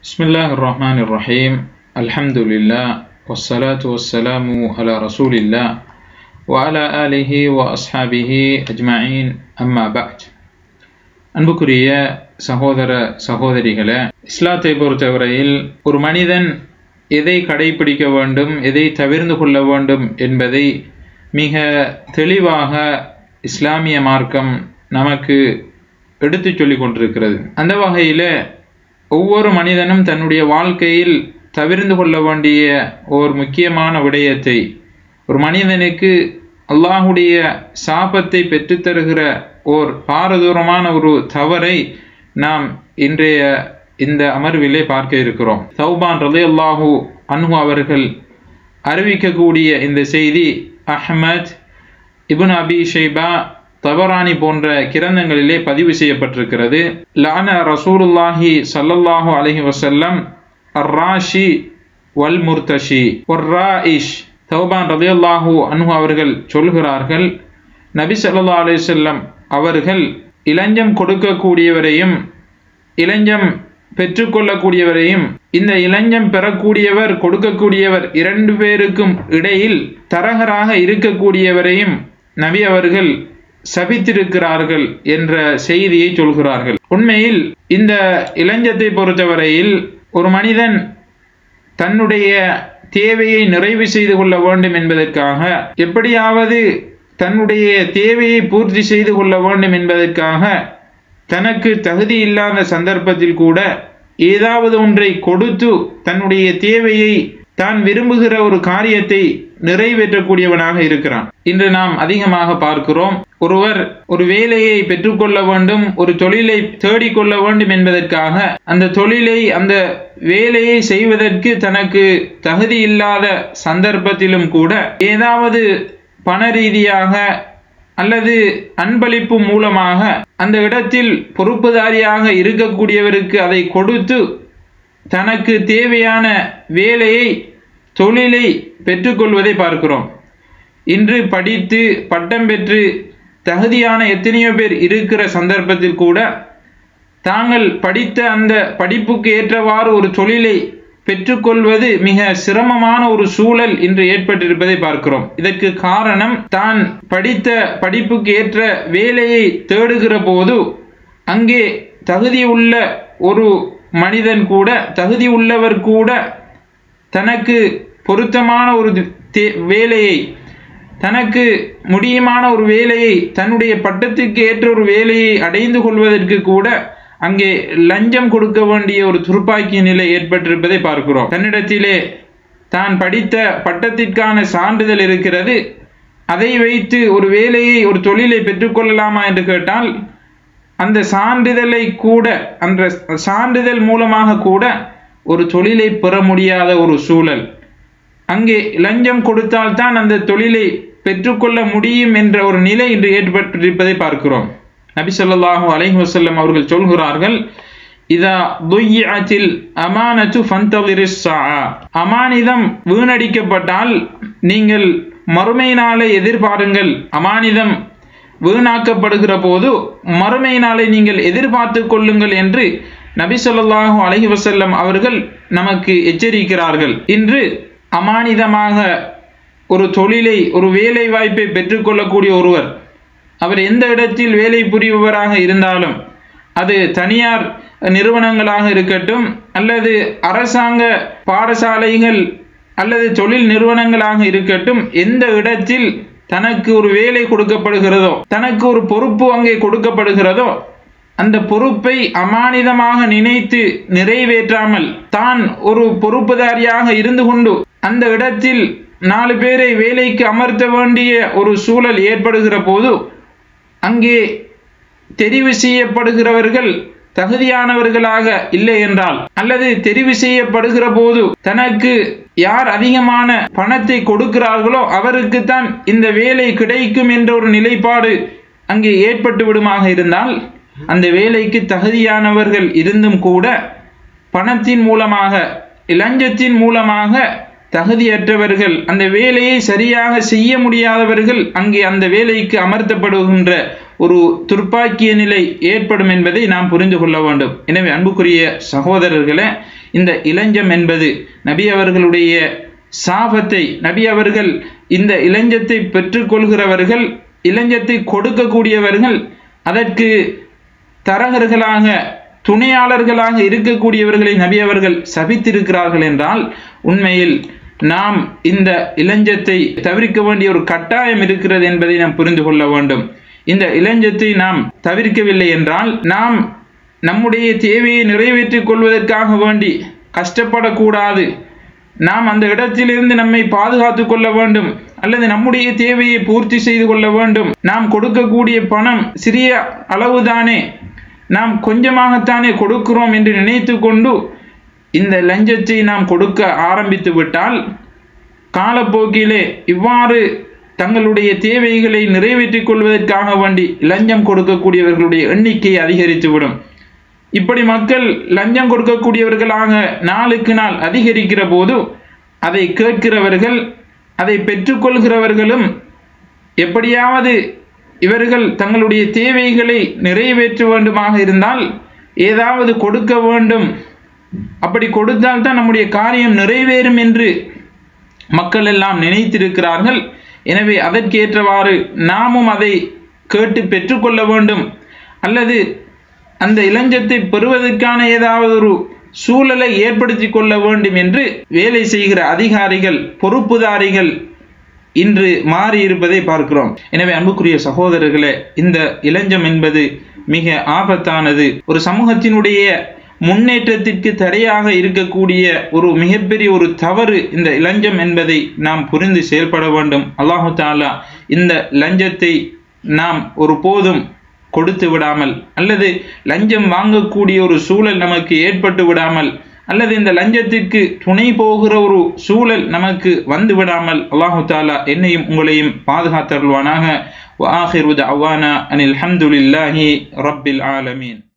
بسم الله الرحمن الرحيم الحمد لله والصلاة والسلام على رسول الله وعلى آله وأصحابه أجمعين أما بعد அன்புக்குரிய சகோதர சகோதரிகளே இஸ்லாத்தை பொறுத்தவரையில் ஒரு மனிதன் எதை கடைபிடிக்க வேண்டும் எதை தவிர்ந்து கொள்ள வேண்டும் என்பதை மிக தெளிவாக இஸ்லாமிய மார்க்கம் நமக்கு எடுத்துச் சொல்லிக் கொண்டிருக்கிறது அந்த வகையில் ஒவ்வொரு மனிதனும் தன்னுடைய வாழ்க்கையில் தவிர்ந்து கொள்ள வேண்டிய ஓர் முக்கியமான விடயத்தை ஒரு மனிதனுக்கு அல்லாஹுடைய சாபத்தை பெற்றுத்தருகிற ஓர் பாரதூரமான ஒரு தவறை நாம் இன்றைய இந்த அமர்விலே பார்க்க இருக்கிறோம் சௌபான் ரலி அல்லாஹூ அன்ஹு அவர்கள் அறிவிக்கக்கூடிய இந்த செய்தி அஹ்மத் இபுன் அபி ஷைபா தபரானி போன்ற கிரந்தங்களிலே பதிவு செய்யப்பட்டிருக்கிறது லான ரசூலுல்லாஹி சல்லல்லாஹு அலஹி வசல்லம் அர்ராஷி வல் முர்தஷி ஒர்ராயிஷ் தௌபான் ரதியல்லாஹூ அன்ஹு அவர்கள் சொல்கிறார்கள் நபி சல்லா அலிசல்லம் அவர்கள் இளஞ்சம் கொடுக்கக்கூடியவரையும் இளஞ்சம் பெற்றுக்கொள்ளக்கூடியவரையும் இந்த இளஞ்சம் பெறக்கூடியவர் கொடுக்கக்கூடியவர் இரண்டு பேருக்கும் இடையில் தரகராக இருக்கக்கூடியவரையும் நபி அவர்கள் சபித்திருக்கிறார்கள் என்ற செய்தியை சொல்கிறார்கள் உண்மையில் இந்த இளஞ்சத்தை பொறுத்தவரையில் ஒரு மனிதன் தன்னுடைய தேவையை நிறைவு செய்து கொள்ள வேண்டும் என்பதற்காக எப்படியாவது தன்னுடைய தேவையை பூர்த்தி செய்து கொள்ள வேண்டும் என்பதற்காக தனக்கு தகுதி இல்லாத சந்தர்ப்பத்தில் கூட ஏதாவது ஒன்றை கொடுத்து தன்னுடைய தேவையை தான் விரும்புகிற ஒரு காரியத்தை நிறைவேற்றக்கூடியவனாக இருக்கிறான் இன்று நாம் அதிகமாக பார்க்கிறோம் ஒருவர் ஒரு வேலையை பெற்றுக்கொள்ள வேண்டும் ஒரு தொழிலை தேடிக்கொள்ள வேண்டும் என்பதற்காக அந்த தொழிலை அந்த வேலையை செய்வதற்கு தனக்கு தகுதி இல்லாத சந்தர்ப்பத்திலும் கூட ஏதாவது பண ரீதியாக அல்லது அன்பளிப்பு மூலமாக அந்த இடத்தில் பொறுப்புதாரியாக இருக்கக்கூடியவருக்கு அதை கொடுத்து தனக்கு தேவையான வேலையை தொழிலை பெற்றுக்கொள்வதை பார்க்கிறோம் இன்று படித்து பட்டம் பெற்று தகுதியான எத்தனையோ பேர் இருக்கிற சந்தர்ப்பத்தில் கூட தாங்கள் படித்த அந்த படிப்புக்கு ஏற்றவாறு ஒரு தொழிலை பெற்றுக்கொள்வது மிக சிரமமான ஒரு சூழல் இன்று ஏற்பட்டிருப்பதை பார்க்கிறோம் இதற்கு காரணம் தான் படித்த படிப்புக்கு ஏற்ற வேலையை தேடுகிற போது அங்கே தகுதி உள்ள ஒரு மனிதன் கூட தகுதி உள்ளவர் கூட தனக்கு பொருத்தமான ஒரு வேலையை தனக்கு முடியுமான ஒரு வேலையை தன்னுடைய பட்டத்துக்கு ஏற்ற ஒரு வேலையை அடைந்து கொள்வதற்கு கூட அங்கே லஞ்சம் கொடுக்க வேண்டிய ஒரு துர்ப்பாக்கிய நிலை ஏற்பட்டிருப்பதை பார்க்கிறோம் தன்னிடத்திலே தான் படித்த பட்டத்திற்கான சான்றிதழ் இருக்கிறது அதை வைத்து ஒரு வேலையை ஒரு தொழிலை பெற்றுக்கொள்ளலாமா என்று கேட்டால் அந்த சான்றிதழை கூட அந்த சான்றிதழ் மூலமாக கூட ஒரு தொழிலை பெற முடியாத ஒரு சூழல் அங்கே லஞ்சம் கொடுத்தால்தான் அந்த தொழிலை பெற்றுக்கொள்ள முடியும் என்ற ஒரு நிலை இன்று ஏற்பட்டிருப்பதை பார்க்கிறோம் நபி சொல்லாஹு அலைஹி வசல்லம் அவர்கள் சொல்கிறார்கள் இதா துய்யத்தில் அமானத்து ஃபந்தவிரிஸ்ஸா அமானிதம் வீணடிக்கப்பட்டால் நீங்கள் மறுமை நாளை எதிர்பாருங்கள் அமானிதம் வீணாக்கப்படுகிற போது மறுமை நாளை நீங்கள் எதிர்பார்த்து கொள்ளுங்கள் என்று நபி சொல்லாஹு அலஹி வசல்லம் அவர்கள் நமக்கு எச்சரிக்கிறார்கள் இன்று அமானிதமாக ஒரு தொழிலை ஒரு வேலை வாய்ப்பை பெற்றுக்கொள்ளக்கூடிய ஒருவர் அவர் எந்த இடத்தில் வேலை புரிபவராக இருந்தாலும் அது தனியார் நிறுவனங்களாக இருக்கட்டும் அல்லது அரசாங்க பாடசாலைகள் அல்லது தொழில் நிறுவனங்களாக இருக்கட்டும் எந்த இடத்தில் தனக்கு ஒரு வேலை கொடுக்கப்படுகிறதோ தனக்கு ஒரு பொறுப்பு அங்கே கொடுக்கப்படுகிறதோ அந்த பொறுப்பை அமானிதமாக நினைத்து நிறைவேற்றாமல் தான் ஒரு பொறுப்புதாரியாக இருந்து கொண்டு அந்த இடத்தில் நாலு பேரை வேலைக்கு அமர்த்த வேண்டிய ஒரு சூழல் ஏற்படுகிற போது அங்கே தெரிவு செய்யப்படுகிறவர்கள் தகுதியானவர்களாக இல்லை என்றால் அல்லது தெரிவு செய்யப்படுகிற போது தனக்கு யார் அதிகமான பணத்தை கொடுக்கிறார்களோ அவருக்கு தான் இந்த வேலை கிடைக்கும் என்ற ஒரு நிலைப்பாடு அங்கே ஏற்பட்டு விடுமாக இருந்தால் அந்த வேலைக்கு தகுதியானவர்கள் இருந்தும் கூட பணத்தின் மூலமாக இளஞ்சத்தின் மூலமாக தகுதியற்றவர்கள் அந்த வேலையை சரியாக செய்ய முடியாதவர்கள் அங்கே அந்த வேலைக்கு அமர்த்தப்படுகின்ற ஒரு துர்ப்பாக்கிய நிலை ஏற்படும் என்பதை நாம் புரிந்து கொள்ள வேண்டும் எனவே அன்புக்குரிய சகோதரர்களே இந்த இளஞ்சம் என்பது நபி அவர்களுடைய சாபத்தை நபி அவர்கள் இந்த இளஞ்சத்தை பெற்றுக்கொள்கிறவர்கள் இளஞ்சத்தை கொடுக்கக்கூடியவர்கள் அதற்கு தரகர்களாக துணையாளர்களாக இருக்கக்கூடியவர்களை நபி அவர்கள் சபித்திருக்கிறார்கள் என்றால் உண்மையில் நாம் இந்த இளஞ்சத்தை தவிர்க்க வேண்டிய ஒரு கட்டாயம் இருக்கிறது என்பதை நாம் புரிந்து கொள்ள வேண்டும் இந்த இளஞ்சத்தை நாம் தவிர்க்கவில்லை என்றால் நாம் நம்முடைய தேவையை நிறைவேற்றிக் கொள்வதற்காக வேண்டி கஷ்டப்படக்கூடாது நாம் அந்த இடத்திலிருந்து நம்மை பாதுகாத்து கொள்ள வேண்டும் அல்லது நம்முடைய தேவையை பூர்த்தி செய்து கொள்ள வேண்டும் நாம் கொடுக்கக்கூடிய பணம் சிறிய அளவுதானே நாம் கொஞ்சமாகத்தானே கொடுக்கிறோம் என்று நினைத்து கொண்டு இந்த லஞ்சத்தை நாம் கொடுக்க ஆரம்பித்து விட்டால் காலப்போக்கிலே இவ்வாறு தங்களுடைய தேவைகளை நிறைவேற்றிக் கொள்வதற்காக வேண்டி லஞ்சம் கொடுக்கக்கூடியவர்களுடைய எண்ணிக்கை அதிகரித்துவிடும் இப்படி மக்கள் லஞ்சம் கொடுக்கக்கூடியவர்களாக நாளுக்கு நாள் அதிகரிக்கிற போது அதை கேட்கிறவர்கள் அதை பெற்றுக்கொள்கிறவர்களும் எப்படியாவது இவர்கள் தங்களுடைய தேவைகளை நிறைவேற்ற வேண்டுமாக இருந்தால் ஏதாவது கொடுக்க வேண்டும் அப்படி கொடுத்தால் தான் நம்முடைய காரியம் நிறைவேறும் என்று மக்கள் எல்லாம் நினைத்திருக்கிறார்கள் எனவே அதற்கேற்றவாறு நாமும் அதை கேட்டு பெற்றுக்கொள்ள வேண்டும் அல்லது அந்த இளஞ்சத்தை பெறுவதற்கான ஏதாவது ஒரு சூழலை ஏற்படுத்தி கொள்ள வேண்டும் என்று வேலை செய்கிற அதிகாரிகள் பொறுப்புதாரிகள் இன்று மாறி இருப்பதை பார்க்கிறோம் எனவே அன்புக்குரிய சகோதரர்களே இந்த இளஞ்சம் என்பது மிக ஆபத்தானது ஒரு சமூகத்தினுடைய முன்னேற்றத்திற்கு தடையாக இருக்கக்கூடிய ஒரு மிகப்பெரிய ஒரு தவறு இந்த இளஞ்சம் என்பதை நாம் புரிந்து செயல்பட வேண்டும் அல்லாஹு தாலா இந்த லஞ்சத்தை நாம் ஒரு போதும் கொடுத்து விடாமல் அல்லது லஞ்சம் வாங்கக்கூடிய ஒரு சூழல் நமக்கு ஏற்பட்டு விடாமல் அல்லது இந்த லஞ்சத்திற்கு துணை போகிற ஒரு சூழல் நமக்கு வந்து விடாமல் அல்லாஹு தாலா என்னையும் உங்களையும் பாதுகாத்தருள்வானாக وآخر دعوانا أن الحمد لله رب العالمين